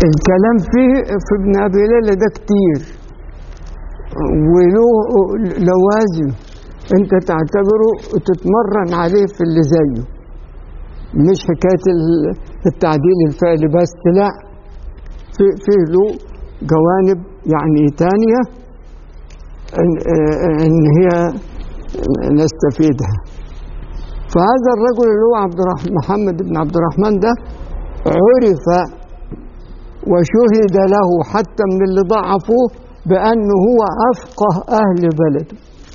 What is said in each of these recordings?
الكلام فيه في ابن ابي ليلى ده كتير وله لوازم انت تعتبره تتمرن عليه في اللي زيه مش حكايه ال- التعديل الفعلي بس لا في في له جوانب يعني تانية ان, إن هي نستفيدها فهذا الرجل اللي هو عبد الرحمن محمد بن عبد الرحمن ده عرف وشهد له حتى من اللي ضعفوه بأنه هو أفقه أهل بلده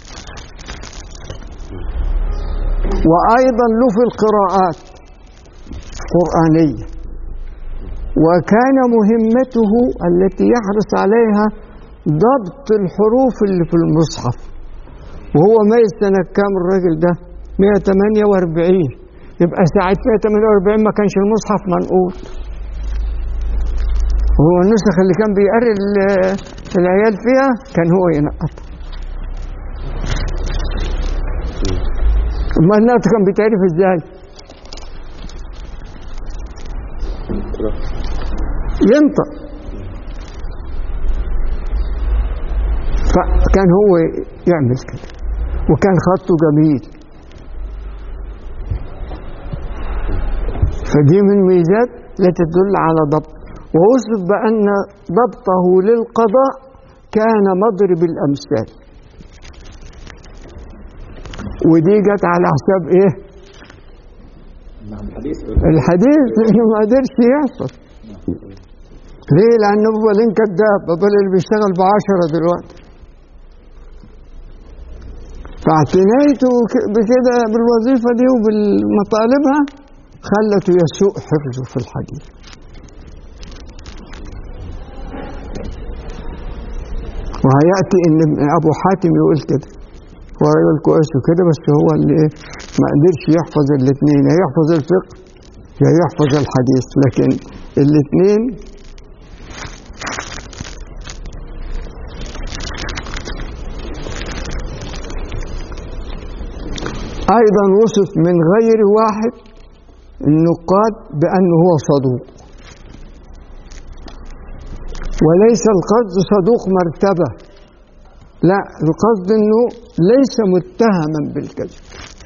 وأيضا له في القراءات قرآنية وكان مهمته التي يحرص عليها ضبط الحروف اللي في المصحف وهو ميت سنة كام الراجل ده 148 يبقى ساعة 148 ما كانش المصحف منقول هو النسخ اللي كان بيقري ال- العيال فيها كان هو ينقط ما النقط كان بيتعرف ازاي ينطق فكان هو يعمل كده وكان خطه جميل فدي من ميزات لا تدل على ضبط ووصف بأن ضبطه للقضاء كان مضرب الأمثال ودي جت على حساب ايه الحديث الحديث لانه ما قدرش يحصل ليه لانه بابالين كذاب بابال اللي بيشتغل بعشرة دلوقتي فاعتنايته ك- بكده بالوظيفة دي وبالمطالبها خلته يسوء حفظه في الحديث وهيأتي إن أبو حاتم يقول كده هو راجل كويس وكده بس هو اللي إيه ما قدرش يحفظ الاثنين يا يحفظ الفقه يا يحفظ الحديث لكن الاثنين أيضا وصف من غير واحد النقاد بأنه هو صدوق وليس القصد صدوق مرتبة لا القصد أنه ليس متهما بالكذب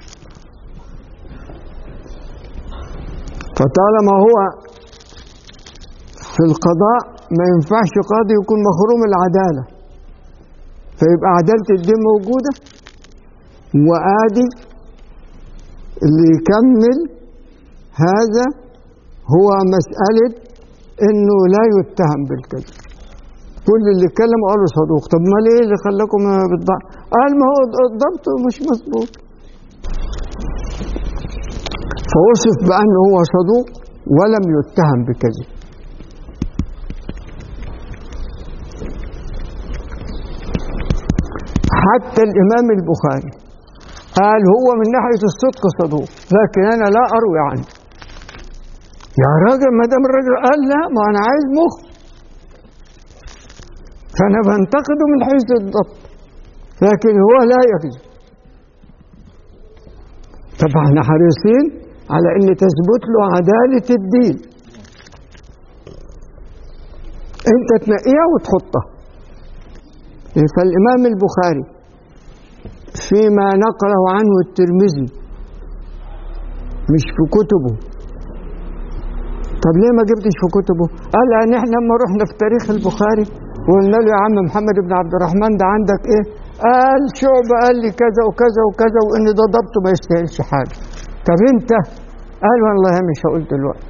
فطالما هو في القضاء ما ينفعش قاضي يكون مخروم العدالة فيبقى عدالة الدين موجودة وآدي اللي يكمل هذا هو مسألة إنه لا يتهم بالكذب كل اللي اتكلم قالوا صدوق طب ما ليه اللي خلاكم بالضبط قال ما هو الضبط مش مظبوط فوصف بأنه هو صدوق ولم يتهم بكذب حتى الإمام البخاري قال هو من ناحية الصدق صدوق لكن أنا لا أروي عنه يا راجل ما دام الراجل قال لا ما أنا عايز مخ فأنا بنتقده من حيث الضبط لكن هو لا يكذب طبعا احنا حريصين على ان تثبت له عدالة الدين انت تنقيها وتحطها فالامام البخاري فيما نقله عنه الترمذي مش في كتبه طب ليه ما جبتش في كتبه قال ان احنا لما رحنا في تاريخ البخاري وقلنا له يا عم محمد بن عبد الرحمن ده عندك ايه قال شعبة قال لي كذا وكذا وكذا وان ده ضبطه ما يستاهلش حاجه طب انت قال والله مش هقول دلوقتي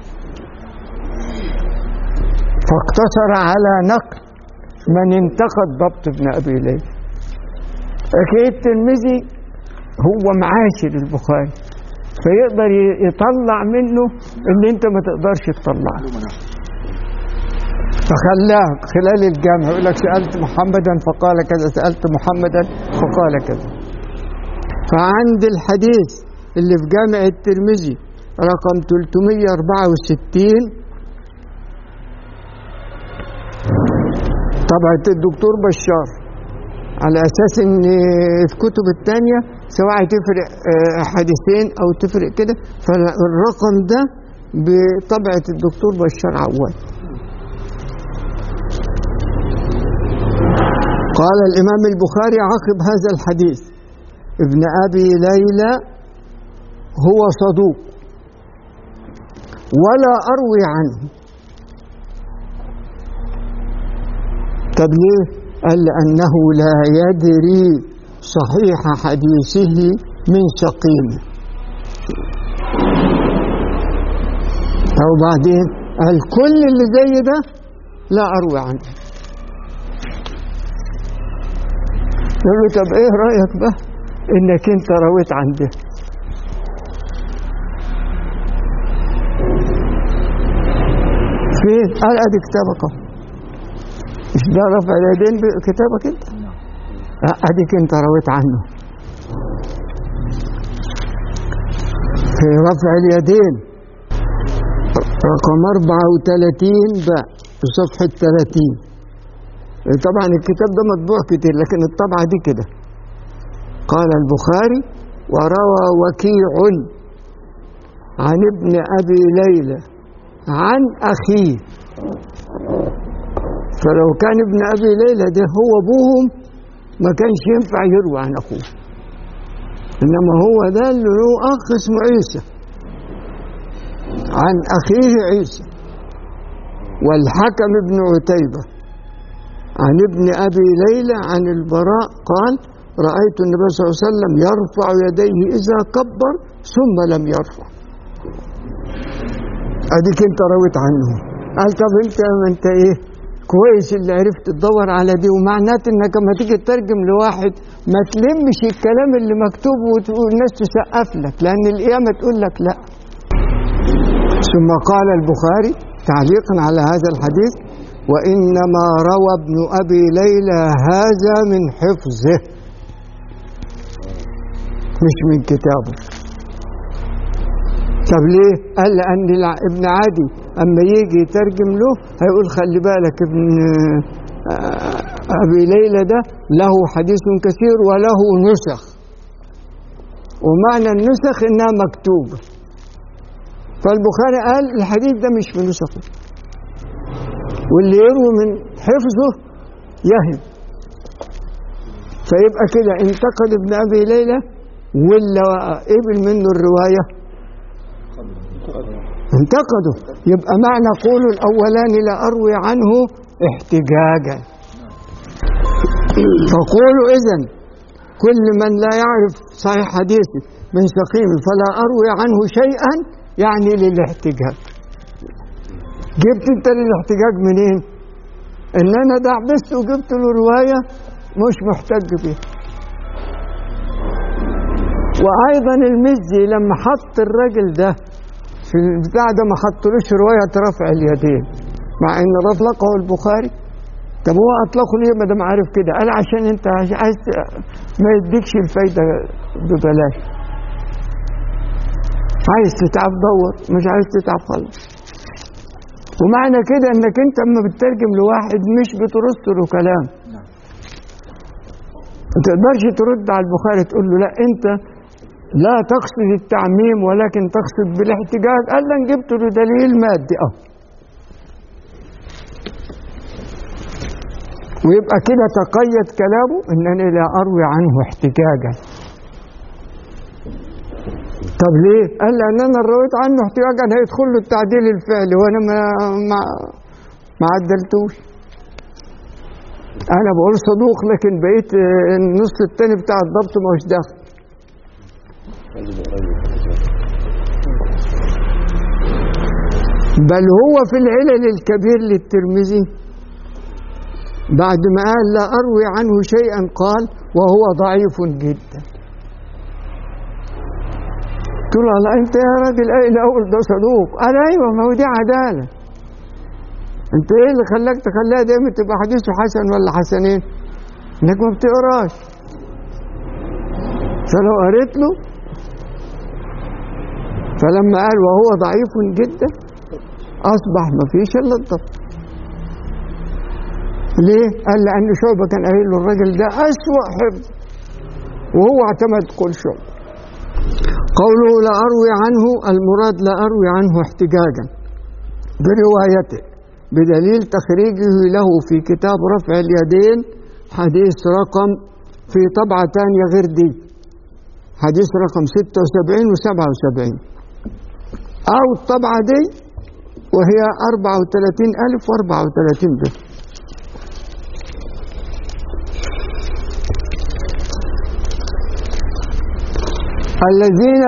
فاقتصر على نقل من انتقد ضبط ابن ابي ليلى لكن الترمذي هو معاشر البخاري فيقدر يطلع منه اللي انت ما تقدرش تطلعه فخلاه خلال الجامع يقول لك سألت محمدا فقال كذا سألت محمدا فقال كذا فعند الحديث اللي في جامع الترمذي رقم 364 طبعة الدكتور بشار على أساس إن في كتب التانية سواء تفرق آه، حديثين أو تفرق كده فالرقم ده بطبعة الدكتور بشار عواد قال الإمام البخاري عقب هذا الحديث ابن أبي ليلى هو صدوق ولا أروي عنه طب ليه؟ قال لأنه لا يدري صحيح حديثه من سقيمه أو بعدين قال كل اللي زي ده لا أروي عنه يقول له طب إيه رأيك بقى إنك أنت رويت عن ده فين؟ قال أدي كتابك أهو مش ده رفع اليدين بكتابك أنت؟ لا أديك أنت رويت عنه في رفع اليدين رقم 34 باء في صفحة 30 طبعا الكتاب ده مطبوع كتير لكن الطبعة دي كده قال البخاري وروى وكيع عن ابن أبي ليلى عن أخيه فلو كان ابن أبي ليلى ده هو أبوهم ما كانش ينفع يروي عن أخوه إنما هو ده اللي له أخ اسمه عيسى عن أخيه عيسى والحكم ابن عتيبة عن ابن أبي ليلى عن البراء قال رأيت النبي صلى الله عليه وسلم يرفع يديه إذا كبر ثم لم يرفع أديك أنت رويت عنه قال طب أنت ما أنت إيه كويس اللي عرفت تدور على دي ومعناته انك لما تيجي تترجم لواحد ما تلمش الكلام اللي مكتوب وتقول الناس تسقف لك لان القيامه تقول لك لا ثم قال البخاري تعليقا على هذا الحديث وانما روى ابن ابي ليلى هذا من حفظه مش من كتابه طب ليه؟ قال لأن ابن عادي أما يجي يترجم له هيقول خلي بالك ابن أبي ليلى ده له حديث كثير وله نسخ ومعنى النسخ إنها مكتوبة فالبخاري قال الحديث ده مش في نسخه واللي يروي من حفظه يهم فيبقى كده انتقد ابن أبي ليلى ولا قبل منه الروايه انتقدوا يبقى معنى قوله الأولاني لا أروي عنه احتجاجا فقولوا إذن كل من لا يعرف صحيح حديثي من سقيم فلا أروي عنه شيئا يعني للاحتجاج جبت انت للاحتجاج منين ان انا دعبست وجبت له روايه مش محتج بيها وايضا المزي لما حط الراجل ده في البتاع ده ما حطلوش رواية رفع اليدين مع ان اطلقه البخاري طب هو اطلقه ليه ما دام عارف كده قال عشان انت عايز ما يديكش الفايده ببلاش عايز تتعب دور مش عايز تتعب خلاص ومعنى كده انك انت اما بتترجم لواحد مش بترص له كلام ما تقدرش ترد على البخاري تقول له لا انت لا تقصد التعميم ولكن تقصد بالاحتجاج قال لن جبت له دليل مادي اه ويبقى كده تقيد كلامه انني لا اروي عنه احتجاجا طب ليه؟ قال لان انا رويت عنه احتجاجا هيدخل له التعديل الفعلي وانا ما ما ما عدلتوش انا بقول صدوق لكن بقيت النص التاني بتاع الضبط ما هوش داخل بل هو في العلل الكبير للترمذي بعد ما قال لا أروي عنه شيئا قال وهو ضعيف جدا قلت له لا انت يا راجل ايه الاول ده صدوق قال ايوه ما هو دي عداله انت ايه اللي خلاك تخليها دايما تبقى حديثه حسن ولا حسنين انك ما بتقراش فلو قريت له فلما قال وهو ضعيف جدا اصبح ما فيش الا الضبط ليه؟ قال لأن شعبة كان قايل له الراجل ده أسوأ حفظ وهو اعتمد كل شعبة قوله لا أروي عنه المراد لا أروي عنه احتجاجا بروايته بدليل تخريجه له في كتاب رفع اليدين حديث رقم في طبعة تانية غير دي حديث رقم 76 و 77 أو الطبعة دي وهي 34 ألف و 34 ب الذين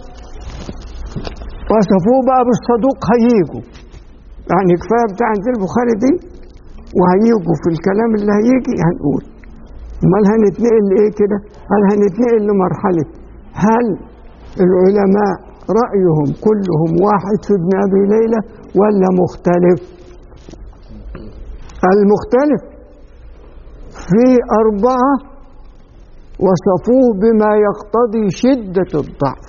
وصفوه بقى بالصدوق هيجوا يعني كفايه بتاع البخاري دي وهيجوا في الكلام اللي هيجي هنقول امال هنتنقل لايه كده؟ هل هنتنقل لمرحله هل العلماء رايهم كلهم واحد في ابن ابي ليلى ولا مختلف؟ المختلف في اربعه وصفوه بما يقتضي شده الضعف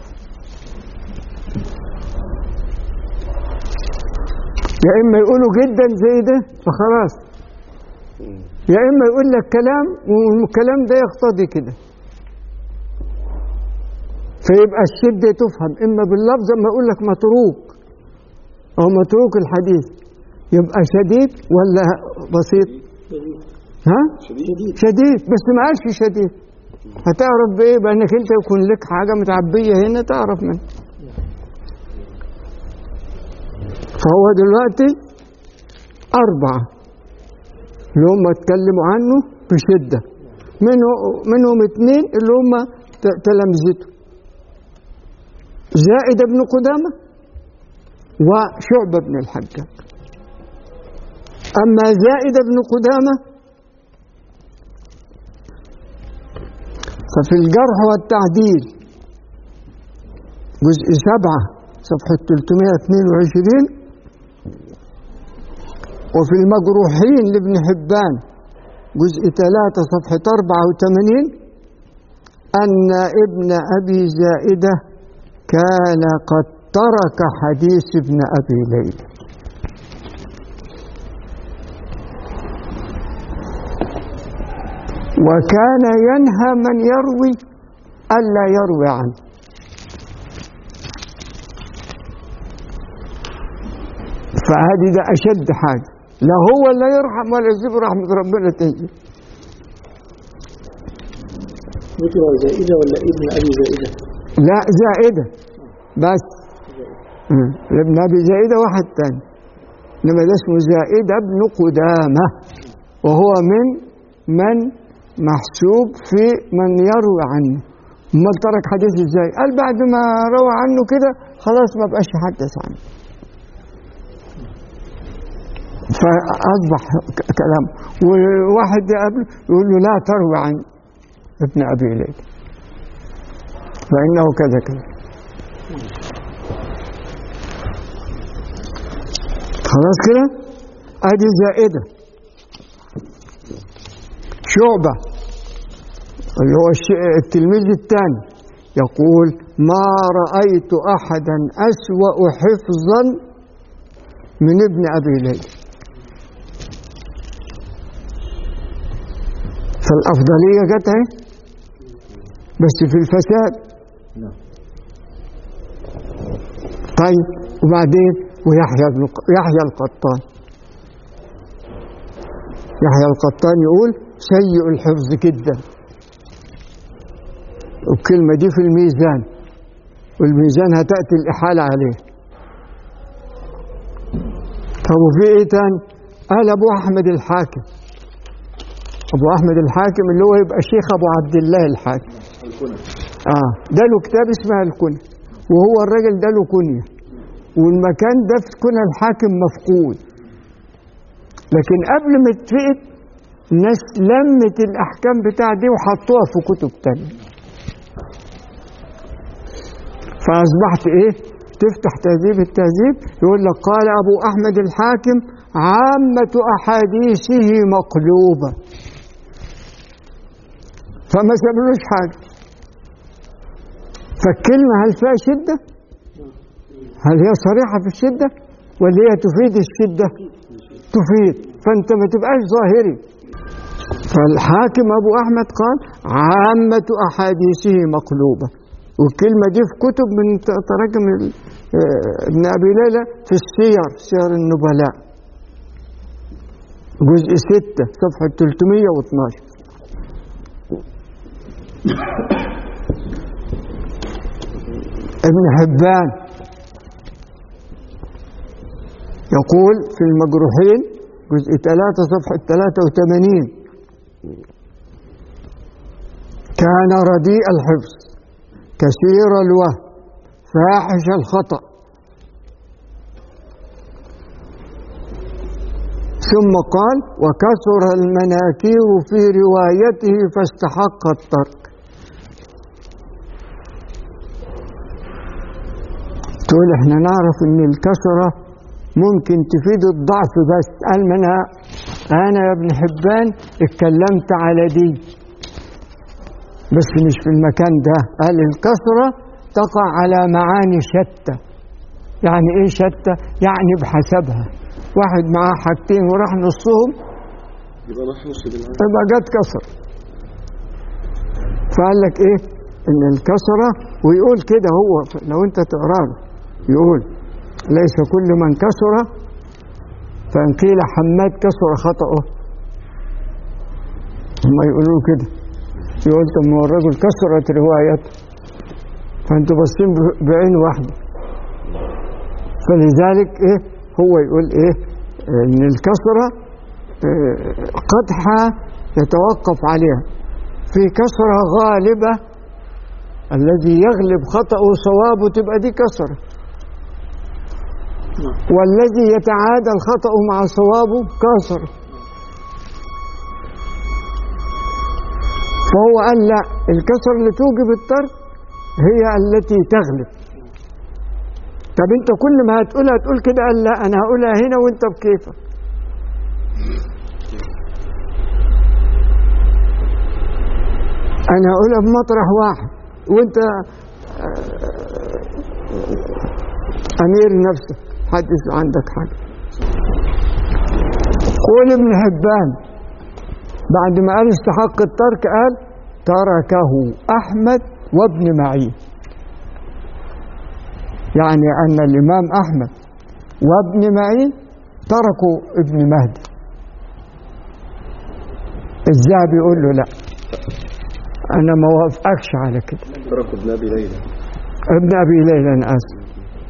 يا اما يقولوا جدا زي ده فخلاص يا اما يقول لك كلام والكلام ده يقتضي كده فيبقى الشده تفهم اما باللفظ اما يقول لك متروك او متروك الحديث يبقى شديد ولا بسيط ها شديد شديد بس ما قالش شديد هتعرف بايه بانك انت يكون لك حاجه متعبيه هنا تعرف منها فهو دلوقتي أربعة اللي هم اتكلموا عنه بشدة منه منهم اثنين اللي هم ت- تلامذته زائد بن قدامة وشعبة بن الحجاج أما زائد بن قدامة ففي الجرح والتعديل جزء سبعة صفحة 322 وفي المجروحين لابن حبان جزء 3 صفحة 84 أن ابن أبي زائدة كان قد ترك حديث ابن أبي ليلى وكان ينهى من يروي ألا يروي عنه فهذه ده أشد حاجة لا هو لا يرحم ولا يجيب رحمة ربنا تيجي ذكر زائدة ولا ابن أبي زائدة لا زائدة بس مم. ابن أبي زائدة واحد تاني إنما ده اسمه زائدة ابن قدامة وهو من من محسوب في من يروي عنه امال ترك حديث ازاي قال بعد ما روى عنه كده خلاص ما بقاش يحدث عنه فأصبح ك- كلام وواحد يقابله يقول له لا تروي عن ابن أبي ليلى فإنه كذا كذا خلاص كده ادي زائدة شعبة اللي هو الش- التلميذ الثاني يقول ما رأيت أحدا أسوأ حفظا من ابن أبي ليلى فالأفضلية جت اهي بس في الفساد نعم طيب وبعدين ويحيى بن يحيى القطان يحيى القطان يقول سيء الحفظ جدا والكلمة دي في الميزان والميزان هتأتي الإحالة عليه طب وفي إيه تاني؟ قال أبو أحمد الحاكم أبو أحمد الحاكم اللي هو يبقى شيخ أبو عبد الله الحاكم الكنى اه ده له كتاب اسمها الكنى وهو الراجل ده له كنية والمكان ده في كنى الحاكم مفقود لكن قبل ما اتفقد الناس لمت الأحكام بتاع دي وحطوها في كتب تانية فأصبحت إيه؟ تفتح تهذيب التهذيب يقول لك قال أبو أحمد الحاكم عامة أحاديثه مقلوبة فما سابلوش حاجة فالكلمة هل فيها شدة؟ هل هي صريحة في الشدة؟ ولا هي تفيد الشدة؟ تفيد فأنت ما تبقاش ظاهري فالحاكم أبو أحمد قال عامة أحاديثه مقلوبة والكلمة دي في كتب من تراجم ال- آه، ابن أبي ليلى في السير سير النبلاء جزء ستة صفحة 312 ابن حبان يقول في المجروحين جزء 3 صفحة 83 كان رديء الحفظ كثير الوهم فاحش الخطأ ثم قال وكثر المناكير في روايته فاستحق الترك تقول احنا نعرف ان الكسرة ممكن تفيد الضعف بس قال ما انا انا يا ابن حبان اتكلمت على دي بس مش في المكان ده قال الكسرة تقع على معاني شتى يعني ايه شتى يعني بحسبها واحد معاه حاجتين وراح نصهم يبقى محفوظ بالعين يبقى جت كسر فقال لك ايه ان الكسرة ويقول كده هو لو انت تقرا له يقول ليس كل من كسر فان قيل حماد كسر خطأه هم يقولوا كده يقول طب ما هو الرجل كسرت روايته فانتوا باصين ب- بعين واحده فلذلك ايه هو يقول ايه ان الكسره آه، قدحة يتوقف عليها في كسرة غالبة الذي يغلب خطأه صوابه تبقى دي كسرة والذي يتعادل خطأه مع صوابه كسر فهو قال لا الكسر اللي توجب الترك هي التي تغلب طب انت كل ما هتقولها تقول كده قال لا انا هقولها هنا وانت بكيفك انا هقولها بمطرح واحد وانت آه، امير نفسك حدث عندك حاجه قول ابن حبان بعد ما قال استحق الترك قال تركه احمد وابن معين يعني ان الامام احمد وابن معين تركوا ابن مهدي الذهبي يقول له لا انا ما وافقكش على كده تركوا ابن ابي ليلى ابن ابي ليلى انا اسف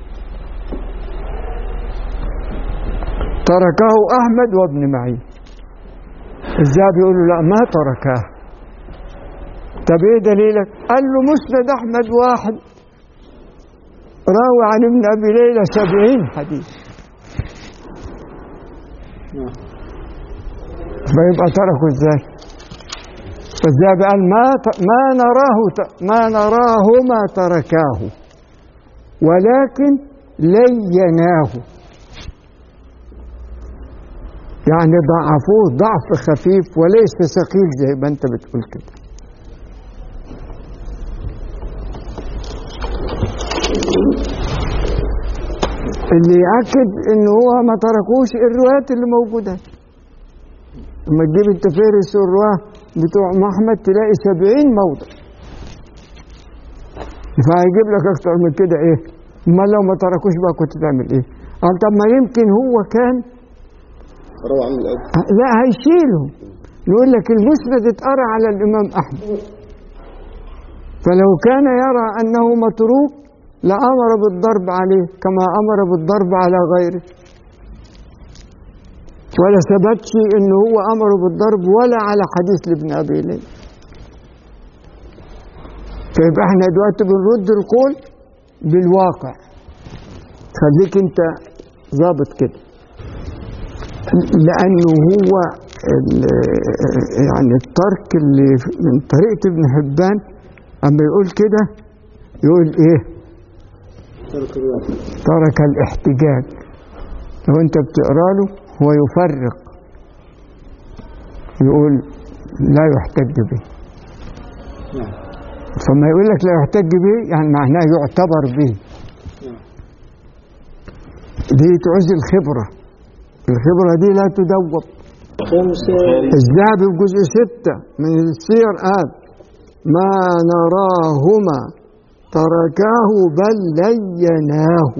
تركه احمد وابن معين الذهبي يقول له لا ما تركاه طب ايه دليلك قال له مسند احمد واحد راوي عن ابن ابي ليلى سبعين حديث نعم فيبقى تركه ازاي فالذهبي قال ما ت- ما نراه ت- ما نراهما تركاه ولكن ليناه يعني ضعفوه ضعف خفيف وليس ثقيل زي ما انت بتقول كده اللي يأكد ان هو ما تركوش الروايات اللي موجوده لما تجيب انت فهرس الرواه بتوع محمد تلاقي سبعين موضع فهيجيب لك اكتر من كده ايه ما لو ما تركوش بقى كنت تعمل ايه قال طب ما يمكن هو كان روى عن الاب لا هيشيله يقول لك المسند اتقرا على الامام احمد فلو كان يرى انه متروك لامر بالضرب عليه كما امر بالضرب على غيره ولا ثبتش انه هو امر بالضرب ولا على حديث لابن ابي ليلى فيبقى احنا دلوقتي بنرد القول بالواقع خليك انت ظابط كده لانه هو ال- يعني الترك اللي من طريقه ابن حبان اما يقول كده يقول ايه ترك الرواية ترك الاحتجاج لو انت بتقرا له هو يفرق يقول لا يحتج به نعم فما يقول لك لا يحتج به يعني معناه يعتبر به نعم دي تعوز الخبرة الخبرة دي لا تدوب خمسة الذهبي في جزء ستة من السير قال ما نراهما تركاه بل ليناه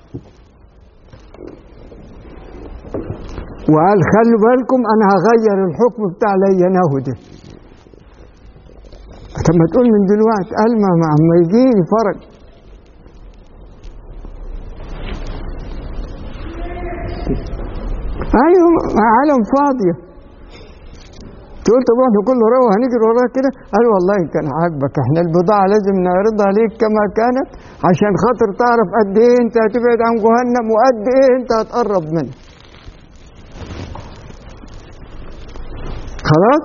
وقال خلوا بالكم انا هغير الحكم بتاع ليناه ده طب ما تقول من دلوقتي قال ما ما ما يجيني فرج ايوه عالم فاضيه تقول طب احنا كله روح هنجري وراك كده قال والله إن كان عاجبك احنا البضاعه لازم نعرضها عليك كما كانت عشان خاطر تعرف قد ايه انت هتبعد عن جهنم وقد ايه انت هتقرب منها خلاص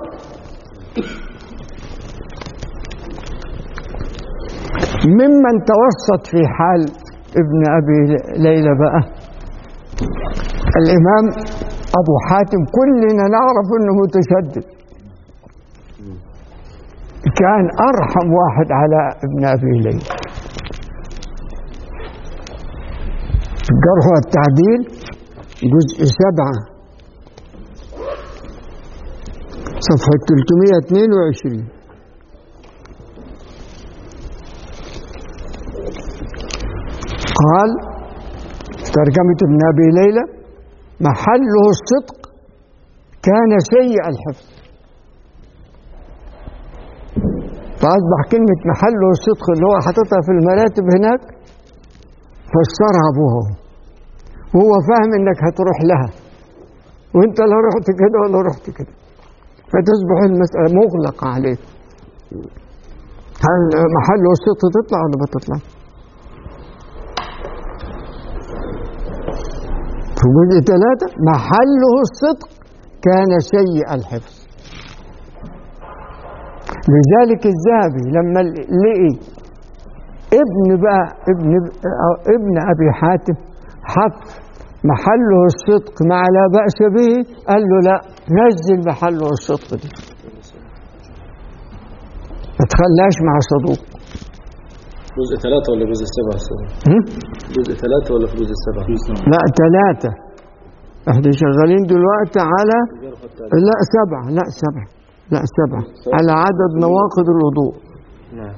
ممن توسط في حال ابن ابي ليلى بقى الامام ابو حاتم كلنا نعرف انه متشدد كان ارحم واحد على ابن ابي ليلى الجرح والتعديل جزء سبعة صفحة 322 قال ترجمة ابن أبي ليلى محله الصدق كان سيء الحفظ فأصبح كلمة محله الصدق اللي هو حاططها في المراتب هناك فسرها أبوه وهو فاهم إنك هتروح لها وأنت لا رحت كده ولا رحت كده فتصبح المسألة مغلقة عليك هل محله الصدق تطلع ولا ما تطلع؟ في جزء ثلاثة محله الصدق كان سيء الحفظ لذلك الذهبي لما لقي ابن بقى ابن ابن ابي حاتم حط محله الصدق مع لا بأس به قال له لا نزل محله الصدق دي ما تخلاش مع صدوق جزء ثلاثة ولا جزء سبعة أستاذ؟ هم؟ جزء ثلاثة ولا في جزء سبعة؟ لا ثلاثة احنا شغالين دلوقتي على لا سبعة لا سبعة لا سبعة على عدد نواقض الوضوء نعم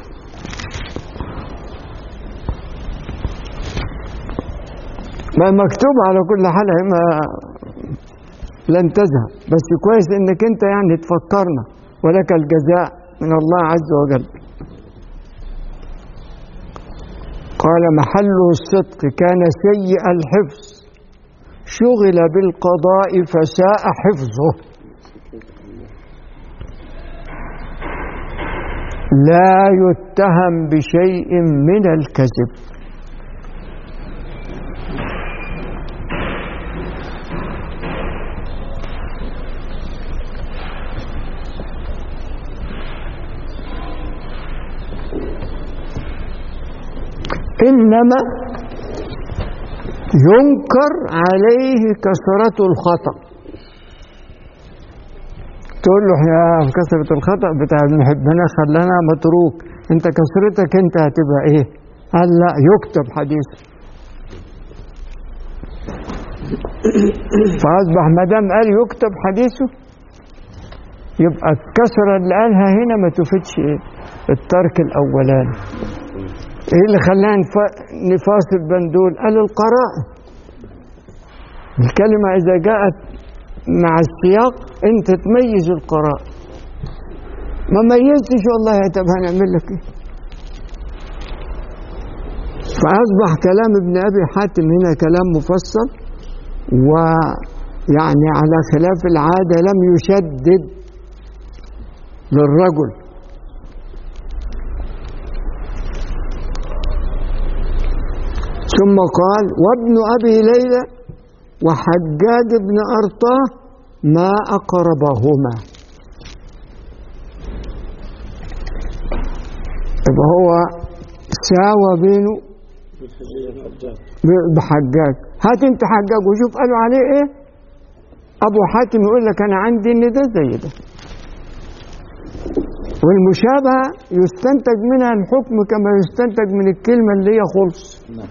ما مكتوب على كل حال هي ما لن تذهب بس كويس انك انت يعني تفكرنا ولك الجزاء من الله عز وجل قال محله الصدق كان سيء الحفظ شغل بالقضاء فساء حفظه لا يتهم بشيء من الكذب إنما ينكر عليه كثرة الخطأ تقول له يا كثرة الخطأ بتاع ابن حبنا خلانا متروك انت كثرتك انت هتبقى ايه قال لا يكتب حديث فأصبح ما دام قال يكتب حديثه يبقى الكسرة اللي قالها هنا ما تفيدش ايه الترك الأولاني ايه اللي خلانا نف- نفاصل بين دول قال القراءة الكلمة إذا جاءت مع السياق أنت تميز القراءة ما ميزتش والله طب هنعمل لك ايه فأصبح كلام ابن أبي حاتم هنا كلام مفصل ويعني على خلاف العادة لم يشدد للرجل ثم قال وابن أبي ليلى وحجاج بن أرطاه ما أقربهما يبقى هو ساوى بينه بحجاج هات انت حجاج وشوف قالوا عليه ايه ابو حاتم يقول لك انا عندي ان ده زي ده والمشابهه يستنتج منها الحكم كما يستنتج من الكلمه اللي هي خلص نعم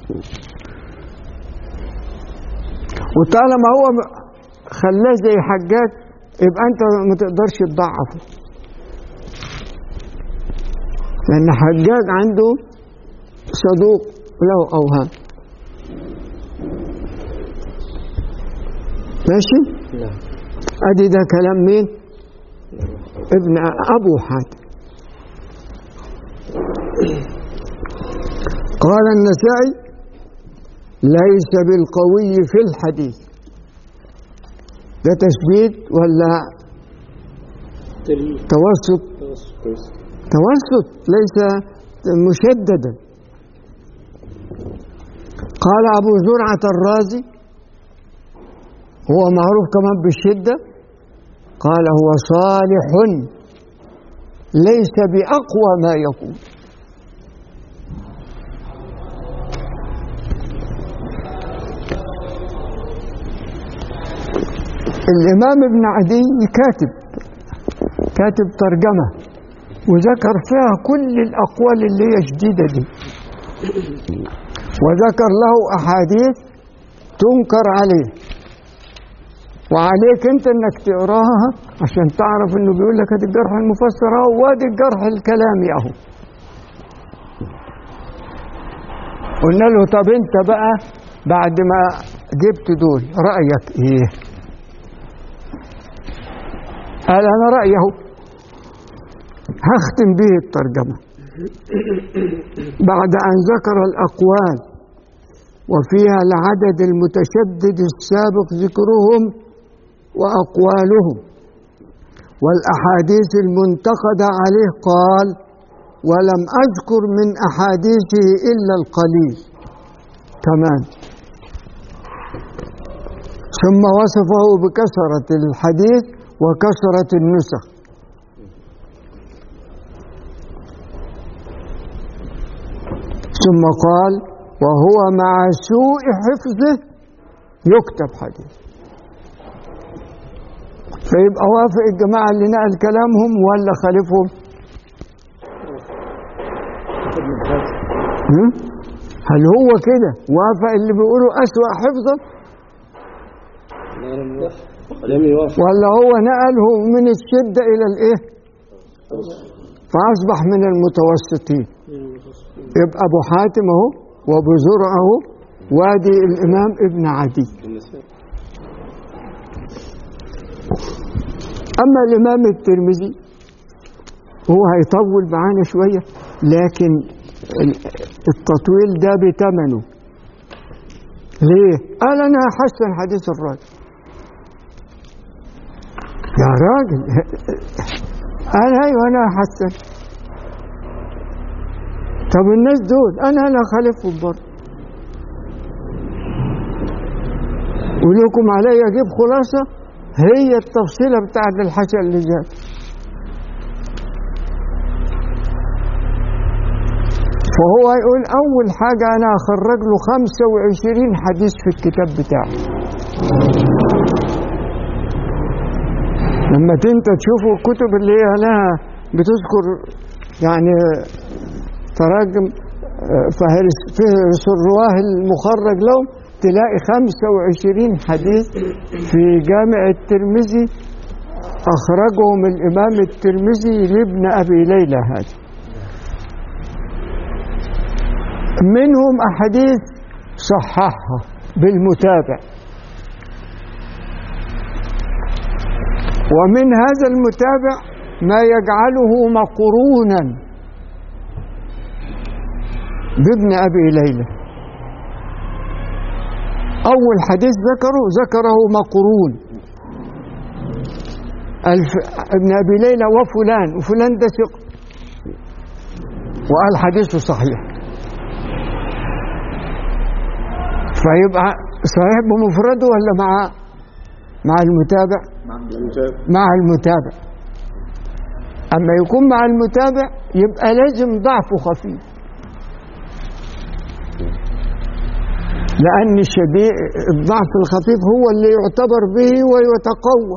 وطالما هو م- خلاه زي حجاج يبقى انت ما تقدرش تضعفه لان حجاج عنده صدوق له اوهام ماشي نعم ادي ده كلام مين ابن ابو حاتم قال النسائي ليس بالقوي في الحديث ده تثبيت ولا دليل توسط توسط كويس توسط ليس مشددا قال أبو زرعة الرازي هو معروف كمان بالشدة قال هو صالح ليس بأقوى ما يكون الإمام ابن عدي كاتب كاتب ترجمة وذكر فيها كل الأقوال اللي هي جديدة دي وذكر له أحاديث تنكر عليه وعليك انت انك تقراها عشان تعرف انه بيقول لك ادي الجرح المفسر اهو وادي الجرح الكلامي اهو قلنا له طب انت بقى بعد ما جبت دول رايك ايه قال انا رايي اهو هختم به الترجمه بعد ان ذكر الاقوال وفيها العدد المتشدد السابق ذكرهم واقوالهم والاحاديث المنتقده عليه قال ولم اذكر من احاديثه الا القليل تمام ثم وصفه بكثره الحديث وكثره النسخ ثم قال وهو مع سوء حفظه يكتب حديث فيبقى وافق الجماعة اللي نقل كلامهم ولا خالفهم هم؟ هل هو كده وافق اللي بيقولوا أسوأ حفظا لم يوافق لم يوافق ولا هو نقله من الشدة إلى الإيه فأصبح من المتوسطين يبقى أبو حاتم أهو وأبو زرع أهو وادي الإمام ابن عدي بالنسبة أما الإمام الترمذي هو هيطول معانا شوية لكن ال- التطويل ده بتمنه ليه؟ قال أنا أحسن حديث الراجل يا راجل قال أيوه أنا أحسن طب الناس دول أنا لا خالفهم برضه ولكم علي أجيب خلاصة هي التفصيلة بتاعت الحسن اللي جاء فهو يقول أول حاجة أنا أخرج له 25 حديث في الكتاب بتاعه لما انت تشوفوا الكتب اللي هي لها بتذكر يعني تراجم آه، فهرس فهرس الرواه المخرج لهم تلاقي 25 حديث في جامع الترمذي أخرجهم الإمام الترمذي لابن أبي ليلى هذا منهم أحاديث صححها بالمتابع ومن هذا المتابع ما يجعله مقرونا بابن أبي ليلى أول حديث ذكره ذكره مقرون الف... ابن أبي ليلى وفلان وفلان ده ثقة وقال حديثه صحيح فيبقى صحيح بمفرده ولا مع مع المتابع مع المتابع أما يكون مع المتابع يبقى لازم ضعفه خفيف لأن الشديد الضعف الخفيف هو اللي يعتبر به ويتقوى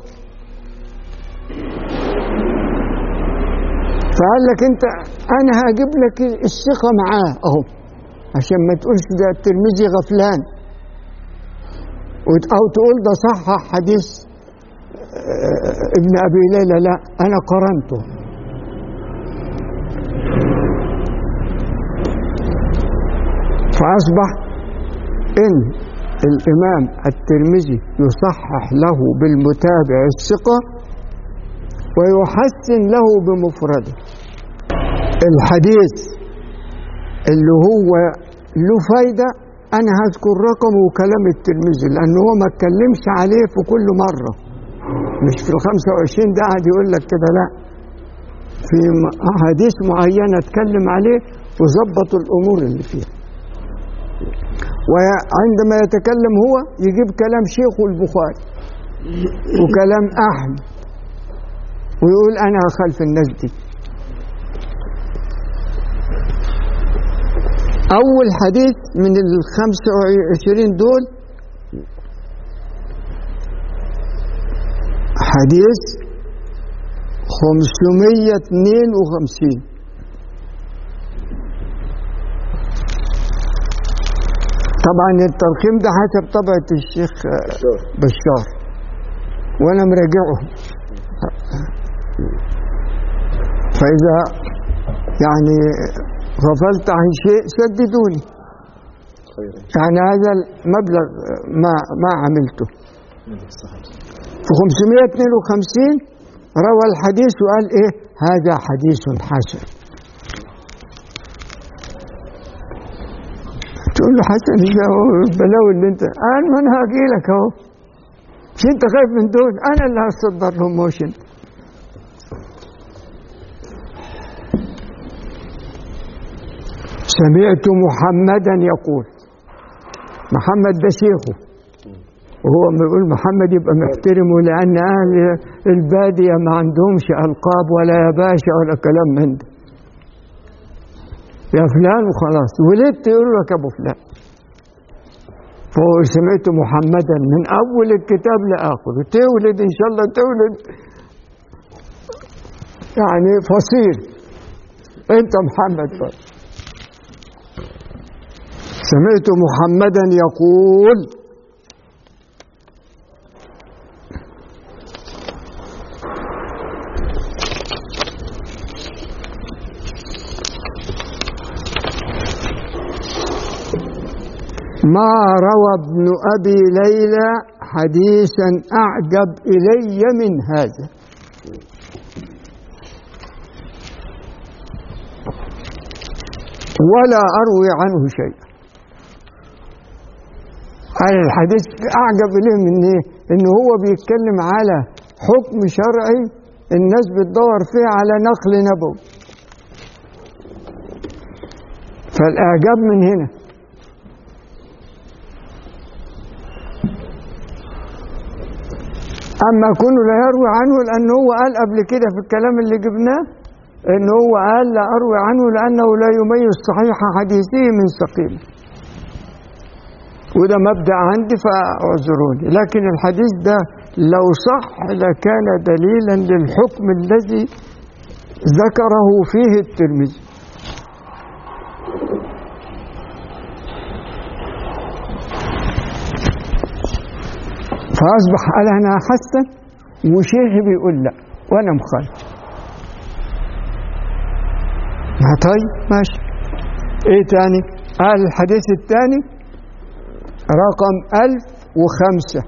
فقال لك أنت أنا هجيب لك الثقة معاه أهو عشان ما تقولش ده الترمذي غفلان وت- أو تقول ده صحح حديث آه، ابن أبي ليلى لا أنا قرنته فأصبح إن الإمام الترمذي يصحح له بالمتابع الثقة ويحسن له بمفرده الحديث اللي هو له فايدة أنا هذكر رقمه وكلام الترمذي لأن هو ما اتكلمش عليه في كل مرة مش في ال 25 ده قاعد يقول لك كده لا في م- أحاديث معينة اتكلم عليه وظبط الأمور اللي فيها وعندما يتكلم هو يجيب كلام شيخه البخاري وكلام أحمد ويقول أنا خلف الناس دي أول حديث من الخمسة وعشرين دول حديث خمسمية اتنين وخمسين طبعا الترقيم ده حسب طبعة الشيخ شوف بشار وانا مراجعه فاذا يعني غفلت عن شيء سددوني خير يعني هذا المبلغ ما ما عملته صحيح في 552 روى الحديث وقال ايه هذا حديث حسن تقول له حسن ايه هو البلاوي اللي انت قال ما انا هاجي لك اهو مش انت خايف من دول انا اللي هصدر لهم موشن سمعت محمدا يقول محمد ده شيخه وهو لما يقول محمد يبقى محترمه لأن أهل البادية ما عندهمش ألقاب ولا يا باشا ولا كلام من ده يا فلان وخلاص ولدت يقول لك أبو فلان فهو سمعت محمدا من أول الكتاب لآخره تولد إن شاء الله تولد يعني فصيل أنت محمد بقى. سمعت محمدا يقول ما روى ابن أبي ليلى حديثا أعجب إلي من هذا ولا أروي عنه شيء هذا الحديث أعجب إليه من إيه؟ إنه هو بيتكلم على حكم شرعي الناس بتدور فيه على نقل نبوي فالإعجاب من هنا أما كونه لا يروي عنه لأنه هو قال قبل كده في الكلام اللي جبناه إن هو قال لا أروي عنه لأنه لا يميز صحيح حديثه من سقيمه وده مبدأ عندي فاعذروني لكن الحديث ده لو صح لكان دليلا للحكم الذي ذكره فيه الترمذي فأصبح قال أنا حسن وشيخي بيقول لا وأنا مخالف ما طيب ماشي إيه تاني قال الحديث الثاني رقم ألف وخمسة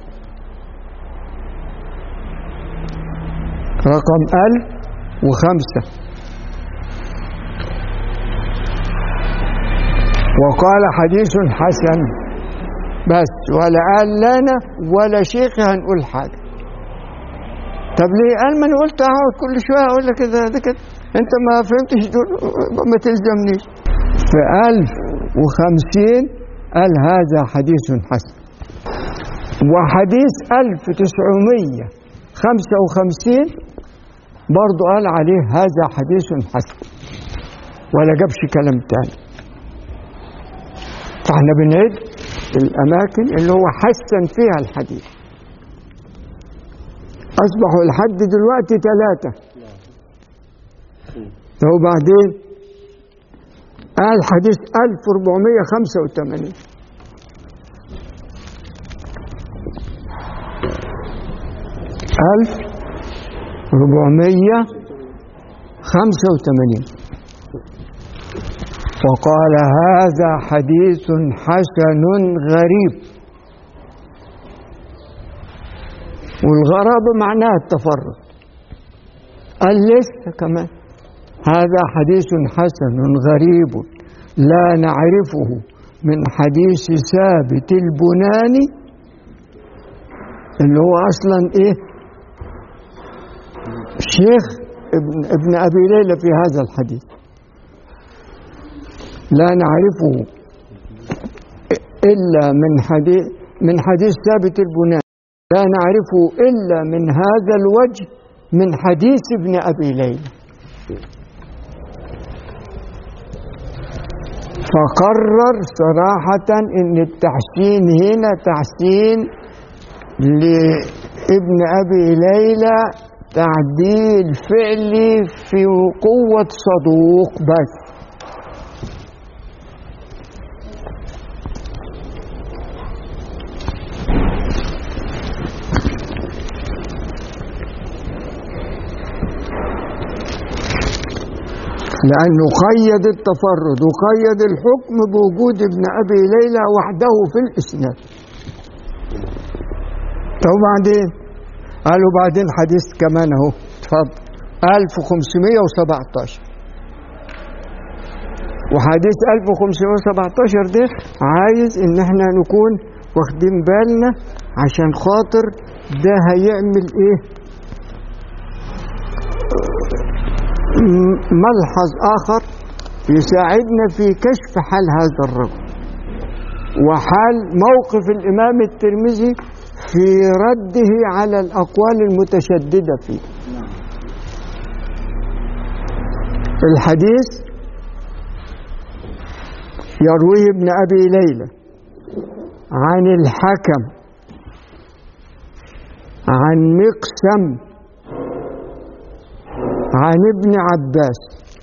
رقم ألف وخمسة وقال حديث حسن بس ولا قال لنا ولا شيخي هنقول حاجة طب ليه قال ما انا قلت اقعد كل شويه اقول لك كده ده كده انت ما فهمتش دول ما تلزمنيش في 1050 قال هذا حديث حسن وحديث 1955 برضه قال عليه هذا حديث حسن ولا جابش كلام تاني فاحنا بنعد الأماكن اللي هو حسن فيها الحديث أصبحوا لحد دلوقتي ثلاثة لو بعدين قال حديث 1485 1485 وقال هذا حديث حسن غريب والغرابة معناها التفرد قال لسه كمان هذا حديث حسن غريب لا نعرفه من حديث ثابت البناني اللي هو اصلا ايه شيخ ابن, ابن ابي ليلى في هذا الحديث لا نعرفه الا من حديث من حديث ثابت البناني لا نعرفه الا من هذا الوجه من حديث ابن ابي ليلى فقرر صراحة ان التحسين هنا تحسين لابن ابي ليلى تعديل فعلي في قوة صدوق بس لأنه قيد التفرد وقيد الحكم بوجود ابن أبي ليلى وحده في الإسناد طب بعدين قالوا بعدين حديث كمان اهو اتفضل 1517 وحديث 1517 ده عايز ان احنا نكون واخدين بالنا عشان خاطر ده هيعمل ايه م- ملحظ اخر يساعدنا في كشف حال هذا الرجل وحال موقف الامام الترمذي في رده على الاقوال المتشدده فيه الحديث يرويه ابن ابي ليلى عن الحكم عن مقسم عن ابن عباس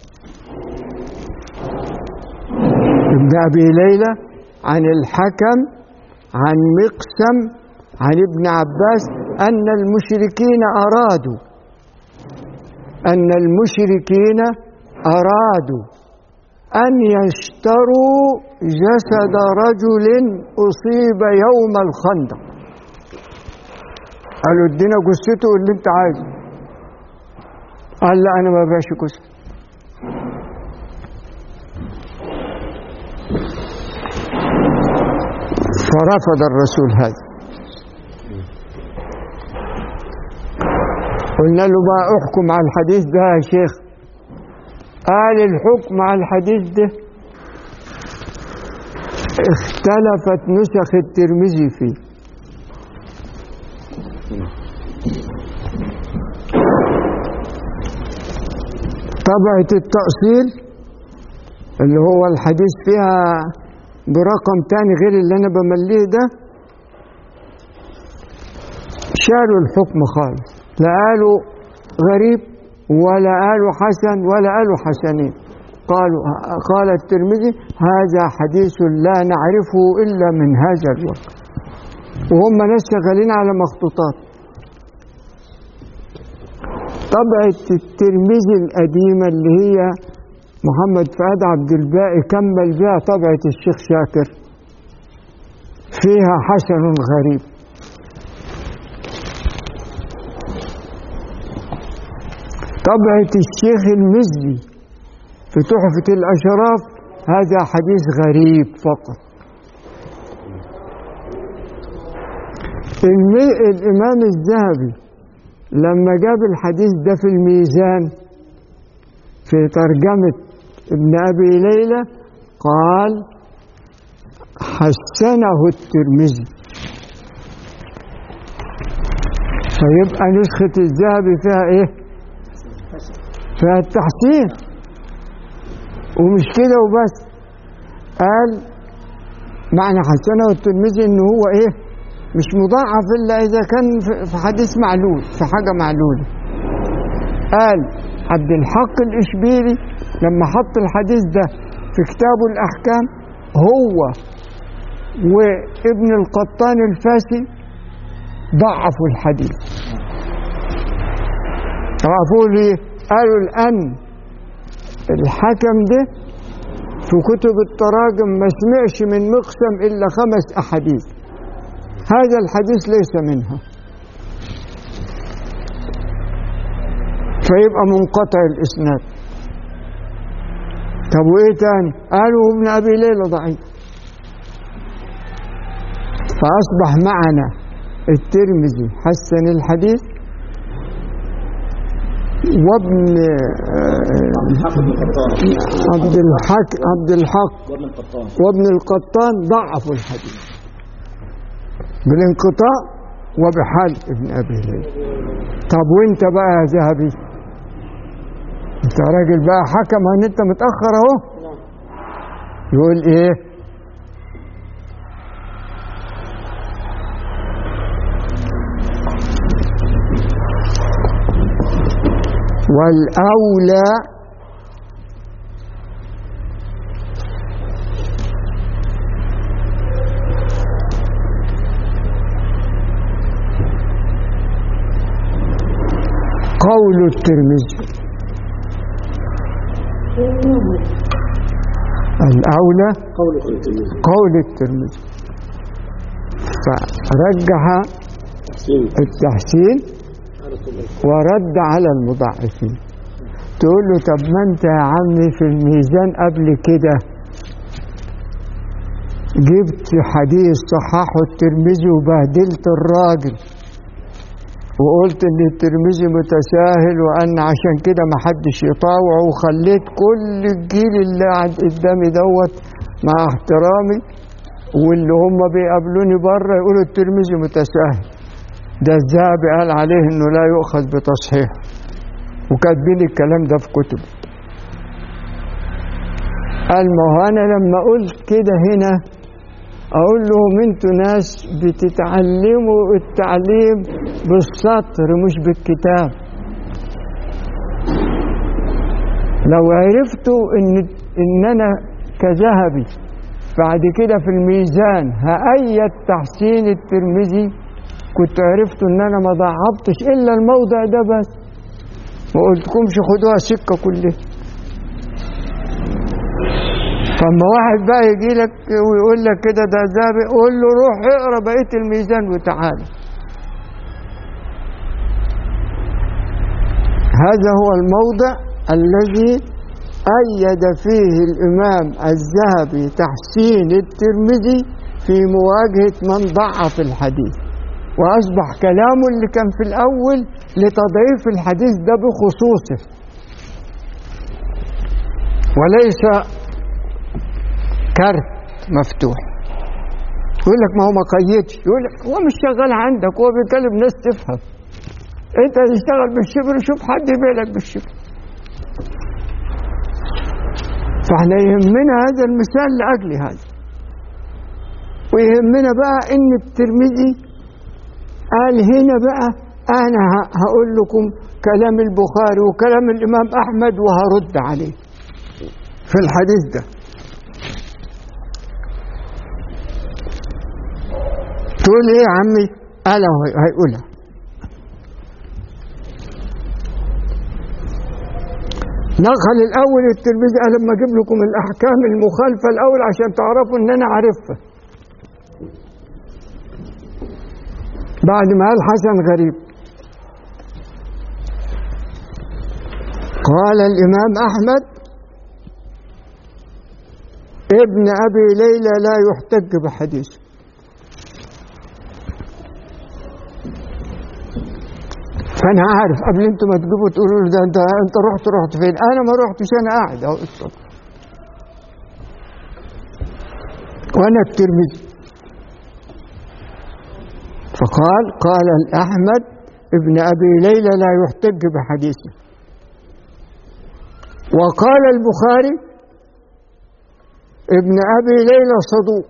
ابن ابي ليلى عن الحكم عن مقسم عن ابن عباس ان المشركين ارادوا ان المشركين ارادوا ان يشتروا جسد رجل اصيب يوم الخندق قالوا ادينا جثته اللي انت عايزه قال لا انا ما ببيعش جثه فرفض الرسول هذا قلنا له بقى احكم على الحديث ده يا شيخ قال الحكم على الحديث ده اختلفت نسخ الترمذي فيه طبعة التأصيل اللي هو الحديث فيها برقم تاني غير اللي أنا بمليه ده شالوا الحكم خالص لا قالوا غريب ولا قالوا حسن ولا قالوا حسنين قالوا قال الترمذي هذا حديث لا نعرفه إلا من هذا الوقت وهم ناس شغالين على مخطوطات طبعة الترمذي القديمة اللي هي محمد فؤاد عبد الباقي كمل بها طبعة الشيخ شاكر فيها حسن غريب طبعة الشيخ المزي في تحفة الأشراف هذا حديث غريب فقط المي- الإمام الذهبي لما جاب الحديث ده في الميزان في ترجمة ابن أبي ليلى قال حسنه الترمذي فيبقى نسخة الذهبي فيها ايه فيها التحسين ومش كده وبس قال معنى حسنه الترمذي ان هو ايه مش مضاعف الا اذا كان في- في حديث معلول في حاجه معلوله قال عبد الحق الاشبيلي لما حط الحديث ده في كتابه الاحكام هو وابن القطان الفاسي ضعفوا الحديث ضعفوه ليه؟ قالوا الان الحكم ده في كتب التراجم ما سمعش من مقسم الا خمس احاديث هذا الحديث ليس منها فيبقى منقطع الاسناد طب وايه تاني قالوا ابن ابي ليلى ضعيف فأصبح معنا الترمذي حسن الحديث وابن آه، الحق بن قطان عبد الحق عبد الحق وابن القطان وابن القطان ضعفوا الحديث بالانقطاع وبحال ابن ابي ليلى طب وانت بقى يا ذهبي انت راجل بقى حكم ان انت متاخر اهو يقول ايه والاولى قول الترمذي الأولى قول الترمذي قول الترمذي فرجح التحسين ورد على المضاعفين تقول له طب ما انت يا عمي في الميزان قبل كده جبت حديث صححه الترمذي وبهدلت الراجل وقلت ان الترمذي متساهل وان عشان كده ما حدش يطاوعه وخليت كل الجيل اللي قاعد قدامي دوت مع احترامي واللي هم بيقابلوني بره يقولوا الترمذي متساهل ده الذهبي قال عليه انه لا يؤخذ بتصحيح وكاتبين الكلام ده في كتب قال ما هو انا لما قلت كده هنا اقول لهم انتوا ناس بتتعلموا التعليم بالسطر مش بالكتاب لو عرفتوا ان ان انا كذهبي بعد كده في الميزان هأيد تحسين الترمذي كنت عرفتوا ان انا ما ضعفتش الا الموضع ده بس ما قلتكمش خدوها سكه كلها فاما واحد بقى يجي لك ويقول لك كده ده ذهبي قول له روح اقرا بقيه الميزان وتعالى هذا هو الموضع الذي أيد فيه الإمام الذهبي تحسين الترمذي في مواجهة من ضعف الحديث وأصبح كلامه اللي كان في الأول لتضعيف الحديث ده بخصوصه وليس كارت مفتوح يقول لك ما هو ما قيدش يقول لك هو مش شغال عندك هو بيكلم ناس تفهم انت تشتغل بالشبر شوف حد يبيع لك بالشبر فاحنا يهمنا هذا المثال لاجل هذا ويهمنا بقى ان الترمذي قال هنا بقى انا ه- هقول لكم كلام البخاري وكلام الامام احمد وهرد عليه في الحديث ده تقول ايه يا عمي قال اهو هيقولها نقل الاول الترمذي قال لما اجيب لكم الاحكام المخالفه الاول عشان تعرفوا ان انا عارفها بعد ما قال حسن غريب قال الامام احمد ابن ابي ليلى لا يحتج بحديثه فانا عارف قبل انتوا ما تجيبوا تقولوا لي ده انت انت رحت رحت فين انا ما رحتش انا قاعد اهو الصبح وانا الترمذي فقال قال الاحمد ابن ابي ليلى لا يحتج بحديثه وقال البخاري ابن ابي ليلى صدوق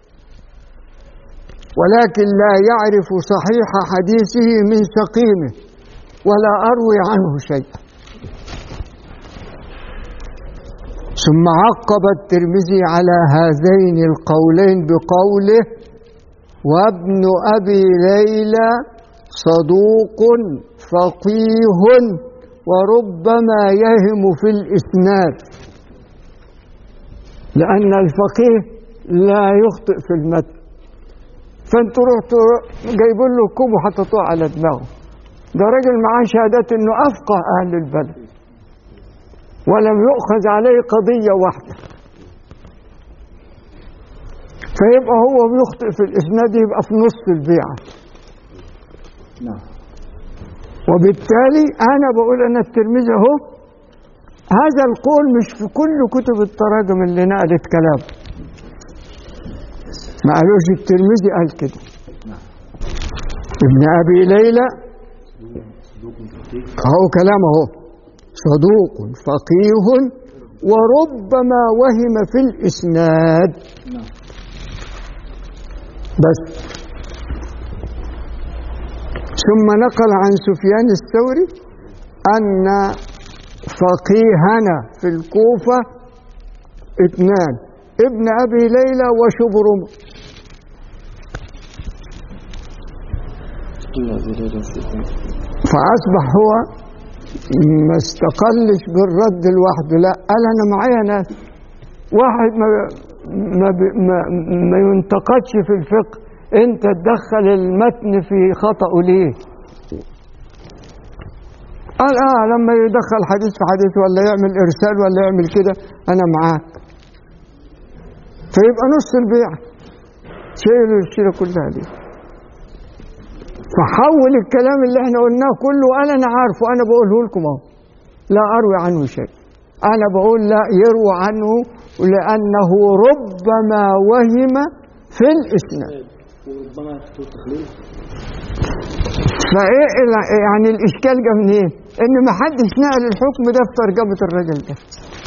ولكن لا يعرف صحيح حديثه من سقيمه ولا أروي عنه شيئا ثم عقب الترمذي على هذين القولين بقوله وابن أبي ليلى صدوق فقيه وربما يهم في الإسناد لأن الفقيه لا يخطئ في المتن فانتوا رحتوا جايبين له كوب وحطيتوه على دماغه ده راجل معاه شهادات انه افقه اهل البلد ولم يؤخذ عليه قضيه واحده فيبقى هو بيخطئ في الإسناد يبقى في نص البيعة نعم وبالتالي أنا بقول أن الترمذي أهو هذا القول مش في كل كتب التراجم اللي نقلت كلام ما قالوش الترمذي قال كده ابن أبي ليلى هو كلام اهو صدوق فقيه وربما وهم في الإسناد بس ثم نقل عن سفيان الثوري أن فقيهنا في الكوفة اثنان ابن أبي ليلى وشبرم فأصبح هو ما استقلش بالرد لوحده لا قال أنا معايا ناس واحد ما ما, بي- ما, ما ينتقدش في الفقه أنت تدخل المتن في خطأه ليه؟ قال اه لما يدخل حديث في حديث ولا يعمل ارسال ولا يعمل كده انا معاك فيبقى نص البيع شيل الشيله كلها دي فحول الكلام اللي احنا قلناه كله وقال انا عارفه انا بقوله لكم اهو لا اروي عنه شيء انا بقول لا يروى عنه لانه ربما وهم في الاسناد وربما تكون تخليل فايه ال- يعني الاشكال جه منين؟ ان ما حدش نقل الحكم ده في ترجمه الراجل ده.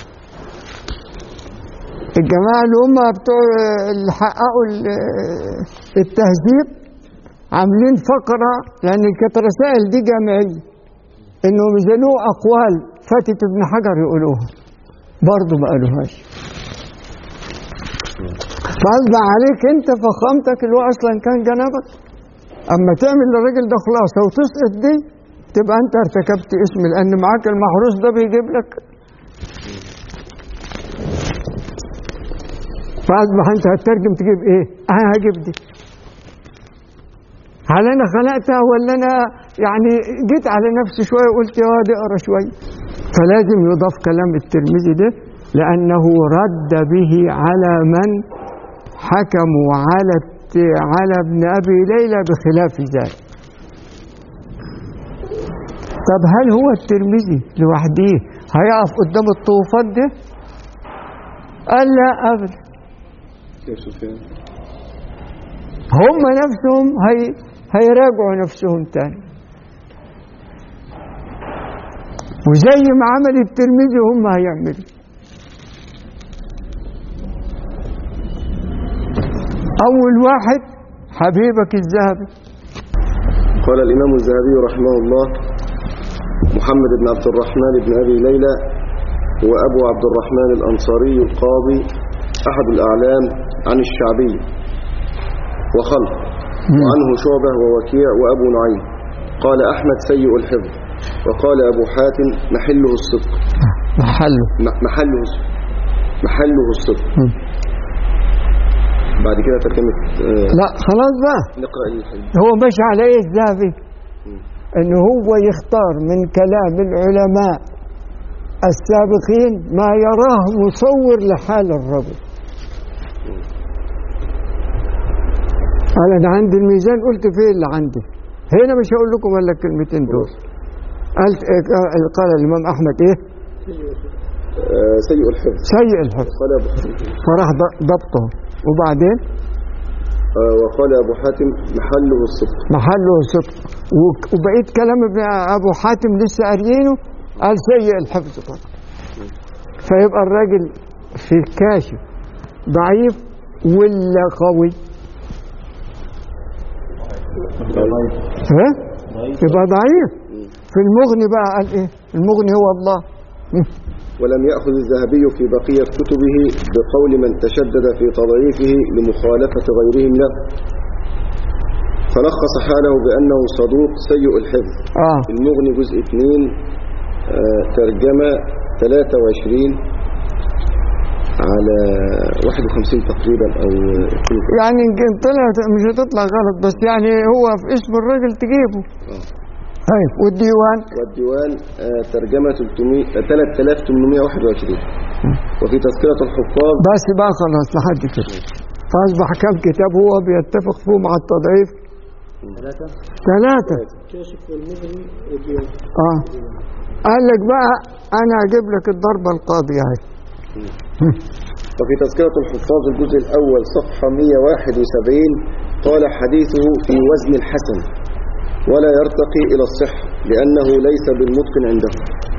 الجماعه اللي هم بتوع اللي حققوا ال- التهذيب عاملين فقره لان كانت رسائل دي جامعيه انهم يزنوا اقوال فاتت ابن حجر يقولوها برضه ما قالوهاش فاصبح عليك انت فخامتك اللي هو اصلا كان جنبك اما تعمل للراجل ده خلاصه وتسقط دي تبقى انت ارتكبت اسم لان معاك المحروس ده بيجيب لك فاصبح انت هتترجم تجيب ايه؟ انا هجيب دي هل انا خلقتها ولا انا يعني جيت على نفسي شويه وقلت يا واد اقرا شويه فلازم يضاف كلام الترمذي ده لانه رد به على من حكموا على الت- على ابن ابي ليلى بخلاف ذلك طب هل هو الترمذي لوحده هيقف قدام الطوفات ده قال لا ابدا كيف سفيان هم نفسهم هي هيراجعوا نفسهم تاني وزي ما عمل الترمذي هم هيعملوا أول واحد حبيبك الذهبي قال الإمام الذهبي رحمه الله محمد بن عبد الرحمن بن أبي ليلى هو أبو عبد الرحمن الأنصاري القاضي أحد الأعلام عن الشعبي وخلق وعنه شعبة ووكيع وأبو نعيم قال أحمد سيء الحفظ وقال أبو حاتم محله الصدق محله م- محله محله الصدق مم. بعد كده ترجمة آه، لا خلاص بقى نقرأ الحديث هو ماشي على ايه الذهبي ان هو يختار من كلام العلماء السابقين ما يراه مصور لحال الرجل قال انا عندي الميزان قلت فين اللي عندي هنا مش هقول لكم الا الكلمتين دول قال قال الامام احمد ايه آه، سيء الحفظ سيء الحفظ قال أبو حاتم فراح ض- ضبطه وبعدين آه، وقال أبو حاتم محله الصدق محله صدق وك- وبقيت كلام ابن ابو حاتم لسه قاريينه قال سيء الحفظ برضه فيبقى الراجل في الكاشف ضعيف ولا قوي ها يبقى ضعيف في المغني بقى قال ايه المغني هو الله ولم يأخذ الذهبي في بقية كتبه بقول من تشدد في تضعيفه لمخالفة غيرهم له فلخص حاله بأنه صدوق سيء الحفظ اه المغني جزء 2 آه، ترجمة 23 على 51 تقريبا أو يعني إن طلعت مش هتطلع غلط بس يعني هو في اسم الراجل تجيبه طيب والديوان والديوان آه، ترجمة 300 آه، 3821 وفي تذكرة الحفاظ بس بقى خلاص لحد كده فأصبح كم كتاب هو بيتفق فيه مع التضعيف ثلاثة ثلاثة كاشف والمغني والديوان اه قال لك بقى أنا أجيب لك الضربة القاضية أهي وفي تذكرة الحفاظ الجزء الأول صفحة 171 قال حديثه في وزن الحسن ولا يرتقي إلى الصحة لأنه ليس بالمتقن عنده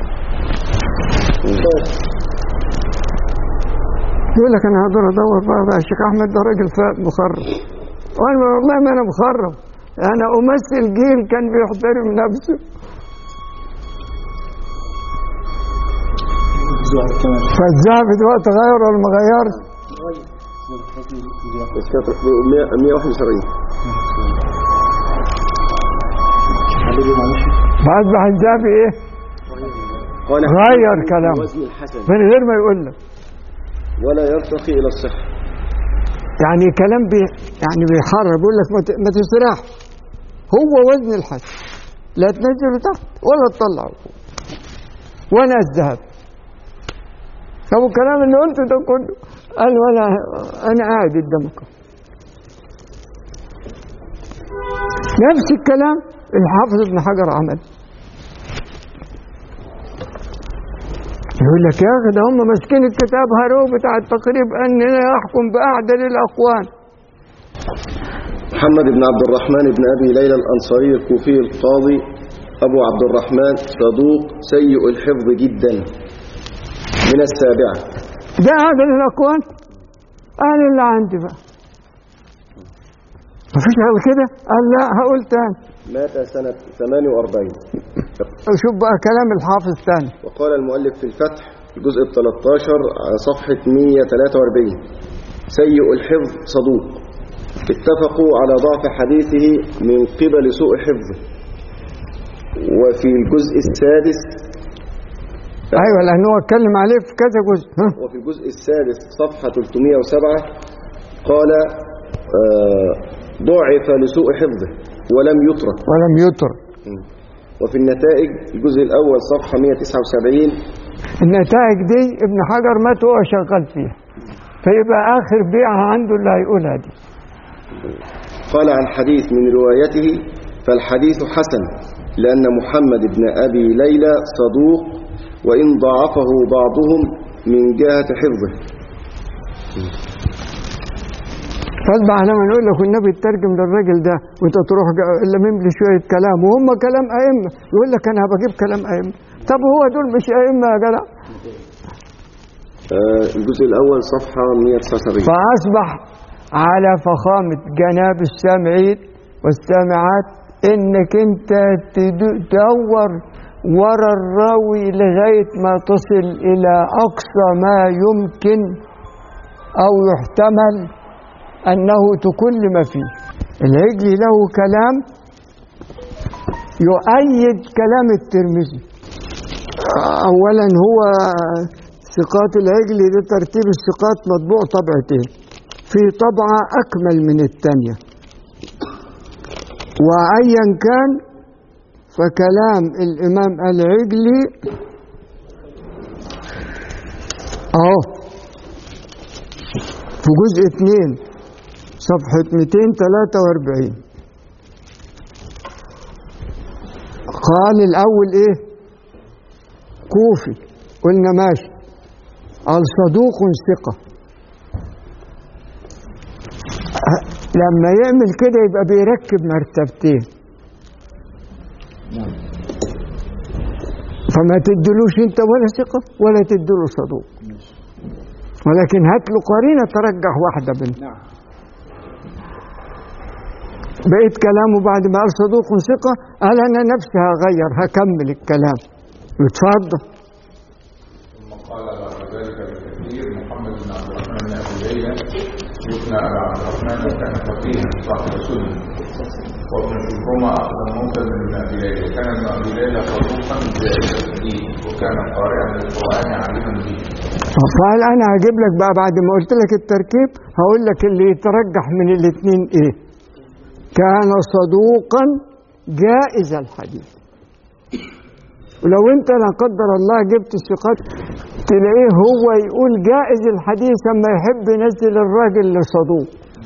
يقول لك أنا هقدر أدور بقى, بقى الشيخ أحمد ده راجل فاق مخرب وأنا والله ما أنا مخرب أنا أمثل جيل كان بيحترم نفسه فالذهب دلوقتي غير ولا ما غيرش؟ تذكرة 171 حبيبي معلش فأصبح الذهب إيه؟ قال غير حديثه في كلامه. وزن الحسن من غير ما يقول لك ولا يرتقي إلى الصحة يعني كلام بي يعني بيحرر بيقول لك ما ت- ما تسرح هو وزن الحسن لا تنزله تحت ولا تطلعه فوق وانا الذهب طب الكلام اللي قلته ده كله قال ولا انا قاعد قدامكم نفس الكلام الحافظ ابن حجر عمل يقول لك يا اخي ده هم ماسكين الكتاب هارو بتاع التقريب اننا يحكم باعدل الاقوال محمد بن عبد الرحمن بن أبي ليلى الأنصاري الكوفي القاضي أبو عبد الرحمن صدوق سيء الحفظ جدا من السابعة ده اعدل الاقوال قال اللي عندي بقى مفيش غير كده قال لا هقول تاني مات سنة 48 شوف بقى كلام الحافظ تاني وقال المؤلف في الفتح الجزء ال 13 على صفحة 143 سيء الحفظ صدوق اتفقوا على ضعف حديثه من قبل سوء حفظه وفي الجزء السادس ايوه لان هو اتكلم عليه في كذا جزء ها وفي الجزء السادس صفحة 307 قال آه، ضعف لسوء حفظه ولم يترك ولم يتر وفي النتائج الجزء الأول صفحة 179 النتائج دي ابن حجر مات وهو شغال فيها فيبقى اخر بيعه عنده اللي هيقولها دي قال عن حديث من روايته فالحديث حسن لأن محمد بن أبي ليلى صدوق وإن ضعفه بعضهم من جهة حفظه فاصبح لما نقول لك النبي تترجم للراجل ده وانت تروح جا- الا مملي شويه كلام وهم كلام ائمه يقول لك انا بجيب كلام ائمه طب هو دول مش ائمه يا جدع آه، الجزء الأول صفحة 179 فأصبح على فخامة جناب السامعين والسامعات إنك أنت تدو- تدور ورا الراوي لغاية ما تصل إلى أقصى ما يمكن أو يحتمل أنه تكلم فيه العجلي له كلام يؤيد كلام الترمذي أولا هو ثقات العجل ده ترتيب الثقات مطبوع طبعتين في طبعة أكمل من الثانية وأيا كان فكلام الإمام العجلي أهو في جزء اثنين صفحة 243 قال الأول إيه كوفي قلنا ماشي قال صدوق ثقة أه، لما يعمل كده يبقى بيركب مرتبتين فما تدلوش انت ولا ثقة ولا تدلو صدوق ولكن هات له قرينة ترجح واحدة بينهم نعم بقيت كلامه بعد ما قال صدوق ثقة قال أنا نفسي هغير هكمل الكلام اتفضل ثم قال بعد ذلك بكثير محمد بن عبد الرحمن بن ابي ليلى يثنى على عبد الرحمن وكان فقيها صاحب سنه وابن شبرمة أخذ موسى من ابن أبي ليلى وكان ابن أبي ليلى صدوقا زائد الحديث وكان قارئا للقرآن عالما به فقال انا هجيب لك بقى بعد ما قلت لك التركيب هقول لك اللي يترجح من الاثنين ايه كان صدوقا جائز الحديث ولو انت لا قدر الله جبت الثقات تلاقيه هو يقول جائز الحديث اما يحب ينزل الراجل لصدوق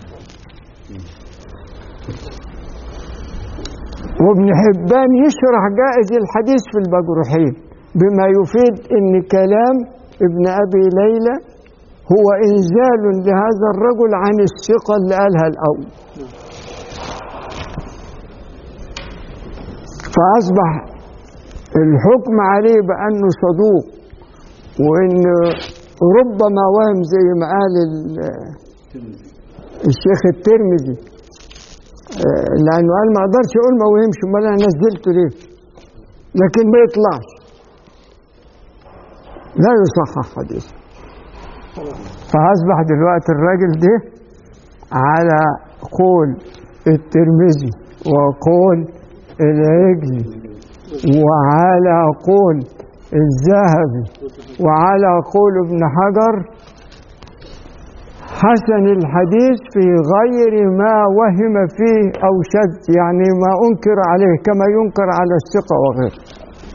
وابن حبان يشرح جائز الحديث في المجروحين بما يفيد ان كلام ابن ابي ليلى هو انزال لهذا الرجل عن الثقه اللي قالها الاول فاصبح الحكم عليه بانه صدوق وان ربما وهم زي ما قال ال- الشيخ الترمذي آه، لانه قال ما اقدرش اقول ما وهمش امال انا نزلته ليه لكن ما يطلعش لا يصحح حديث فاصبح دلوقتي الراجل ده على قول الترمذي وقول العجلي وعلى قول الذهبي وعلى قول ابن حجر حسن الحديث في غير ما وهم فيه أو شذ يعني ما أنكر عليه كما ينكر على الثقة وغيره